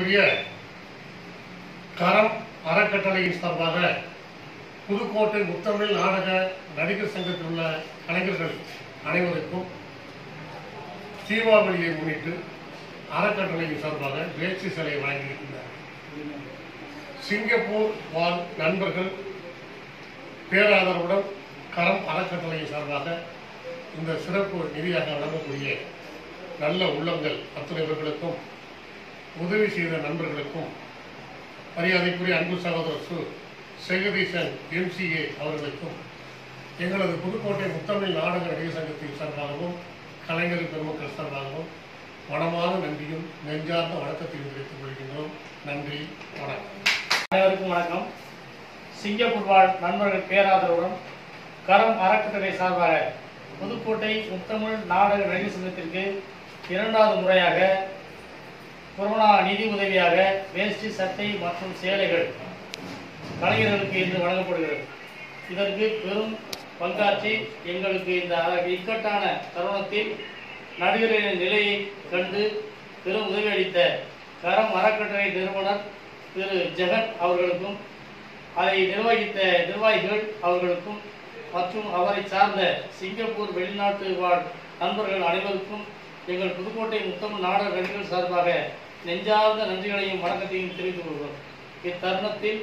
மரியாதைக்குரிய கரம் அறக்கட்டளையின் சார்பாக புதுக்கோட்டை முத்தமிழ் நாடக நடிகர் சங்கத்தில் உள்ள கலைஞர்கள் அனைவருக்கும் தீபாவளியை முன்னிட்டு அறக்கட்டளையின் சார்பாக வேட்சி சிலை வழங்கியிருக்கின்றனர் சிங்கப்பூர் வாழ் நண்பர்கள் பேராதரவுடன் கரம் அறக்கட்டளையின் சார்பாக இந்த சிறப்பு நிதியாக வழங்கக்கூடிய நல்ல உள்ளங்கள் அத்துணை பேர்களுக்கும் உதவி செய்த நண்பர்களுக்கும் மரியாதைக்குரிய அன்பு சகோதரர் சு செகதீசன் எம்சிஏ அவர்களுக்கும் எங்களது புதுக்கோட்டை முத்தமிழ் நாடக நடிகர் சங்கத்தின் சார்பாகவும் கலைஞர் பெருமக்கள் சார்பாகவும் மனமான நன்றியும் நெஞ்சார்ந்த வணக்கத்தையும் தெரிவித்துக் கொள்கின்றோம் நன்றி வணக்கம் அனைவருக்கும் வணக்கம் சிங்கப்பூர் வாழ் நண்பர்கள் பேராதரவுடன் கரம் அறக்கட்டளை சார்பாக புதுக்கோட்டை முத்தமிழ் நாடக நடிகர் சங்கத்திற்கு இரண்டாவது முறையாக கொரோனா நிதி உதவியாக வேஷ்டி சட்டை மற்றும் சேலைகள் கலைஞர்களுக்கு இன்று வழங்கப்படுகிறது இதற்கு பெரும் பங்காற்றி எங்களுக்கு இந்த அ- இக்கட்டான தருணத்தில் நடிகர்களின் நிலையை கண்டு பெரும் உதவி அளித்த கரம் அறக்கட்டளை நிறுவனர் திரு ஜெகன் அவர்களுக்கும் அதை நிர்வகித்த நிர்வாகிகள் அவர்களுக்கும் மற்றும் அவரை சார்ந்த சிங்கப்பூர் வெளிநாட்டு வாழ் நண்பர்கள் அனைவருக்கும் எங்கள் புதுக்கோட்டை முத்தமிழ் நாடக நடிகர்கள் சார்பாக நெஞ்சார்ந்த நன்றிகளையும் வணக்கத்தையும் தெரிவித்துக் கொள்கிறோம் இத்தருணத்தில்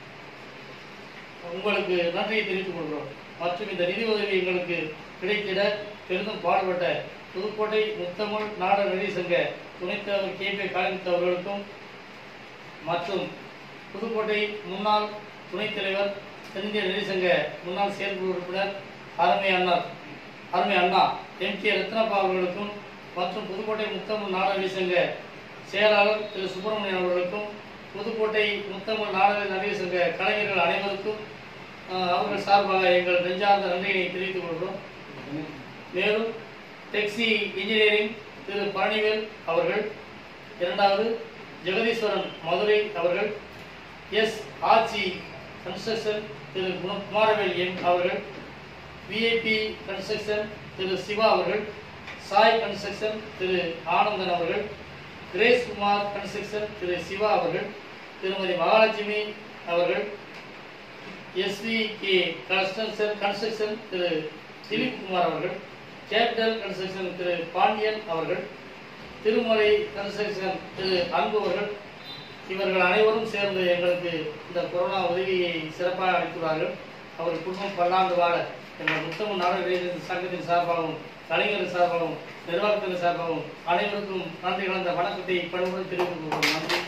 உங்களுக்கு நன்றியை தெரிவித்துக் கொள்கிறோம் மற்றும் இந்த நிதி உதவி எங்களுக்கு கிடைத்திட பெரிதும் பாடுபட்ட புதுக்கோட்டை முத்தமிழ் நாடக நடிகர் சங்க துணைத் தலைவர் கே பி காளிமுத்து அவர்களுக்கும் மற்றும் புதுக்கோட்டை முன்னாள் துணைத் தலைவர் தென்னிந்திய நடிகர் சங்க முன்னாள் செயற்குழு உறுப்பினர் அருமை அண்ணா அருமை அண்ணா எம் கே ரத்னப்பா அவர்களுக்கும் மற்றும் புதுக்கோட்டை முத்தமிழ் நாடக நடிகர் சங்க செயலாளர் திரு சுப்பிரமணியன் அவர்களுக்கும் புதுக்கோட்டை முத்தமிழ் நாடக நடிகர் சங்க கலைஞர்கள் அனைவருக்கும் அஹ், அவர்கள் சார்பாக எங்கள் நெஞ்சார்ந்த நன்றியை தெரிவித்துக் கொள்கிறோம் மேலும் டெக்ஸி இன்ஜினியரிங் திரு பழனிவேல் அவர்கள் இரண்டாவது ஜெகதீஸ்வரன் மதுரை அவர்கள் எஸ் ஆச்சி கன்ஸ்ட்ரக்ஷன் திரு குண- குமாரவேல் எம் அவர்கள் விஐபி கன்ஸ்ட்ரக்ஷன் திரு சிவா அவர்கள் சாய் கன்ஸ்ட்ரக்ஷன் திரு ஆனந்தன் அவர்கள் கிரேஸ் குமார் கன்ஸ்ட்ரக்ஷன் திரு சிவா அவர்கள் திருமதி மகாலட்சுமி அவர்கள் எஸ்வி கே கன்ஸ்ட்ரக்ஷன் கன்ஸ்ட்ரக்ஷன் திரு திலீப் குமார் அவர்கள் கேபிட்டல் கன்ஸ்ட்ரக்ஷன் திரு பாண்டியன் அவர்கள் திருமலை கன்ஸ்ட்ரக்ஷன் திரு அன்பு அவர்கள் இவர்கள் அனைவரும் சேர்ந்து எங்களுக்கு இந்த கொரோனா உதவியை சிறப்பாக அளித்துள்ளார்கள் அவர் குடும்பம் பல்லாண்டு வாழ எங்கள் முத்தமிழ் நாடக சங்கத்தின் சார்பாகவும் கலைஞர் சார்பாகவும் நிர்வாகத்தின் சார்பாகவும் அனைவருக்கும் நன்றி கலந்த வணக்கத்தை பணிவுடன் தெரிவித்துக் கொள்கிறோம் நன்றி